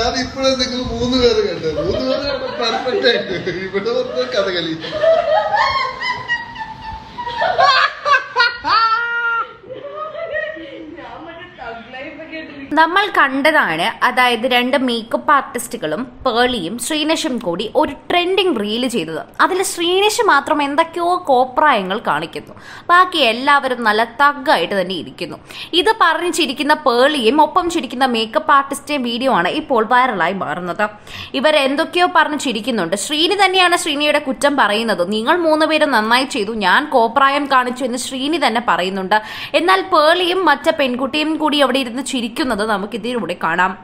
അതാണ് ഇപ്പോഴും നിങ്ങൾ മൂന്ന് പേര് കണ്ടത് മൂന്ന് പേര് പെർഫെക്റ്റ് ആയിട്ട് ഇവിടെ പറഞ്ഞ കഥകളി നമ്മൾ കണ്ടതാണ് അതായത് രണ്ട് മേക്കപ്പ് ആർട്ടിസ്റ്റുകളും പേളിയും ശ്രീനഷും കൂടി ഒരു ട്രെൻഡിങ് റീല് ചെയ്തത് അതിൽ ശ്രീനഷ് മാത്രം എന്തൊക്കെയോ കോപ്രായങ്ങൾ കാണിക്കുന്നു ബാക്കി എല്ലാവരും നല്ല തഗ്ഗായിട്ട് തന്നെ ഇരിക്കുന്നു ഇത് പറഞ്ഞ് ചിരിക്കുന്ന പേളിയും ഒപ്പം ചിരിക്കുന്ന മേക്കപ്പ് ആർട്ടിസ്റ്റിന്റെ വീഡിയോ ആണ് ഇപ്പോൾ വൈറലായി മാറുന്നത് ഇവർ എന്തൊക്കെയോ പറഞ്ഞ് ചിരിക്കുന്നുണ്ട് ശ്രീനി തന്നെയാണ് ശ്രീനിയുടെ കുറ്റം പറയുന്നത് നിങ്ങൾ മൂന്നുപേരും നന്നായി ചെയ്തു ഞാൻ കോപ്രായം കാണിച്ചു എന്ന് ശ്രീനി തന്നെ പറയുന്നുണ്ട് എന്നാൽ പേളിയും മറ്റേ പെൺകുട്ടിയും കൂടി അവിടെ ഇരുന്ന് ചിരിക്കുന്നത് നമുക്ക് ഇതിലൂടെ കാണാം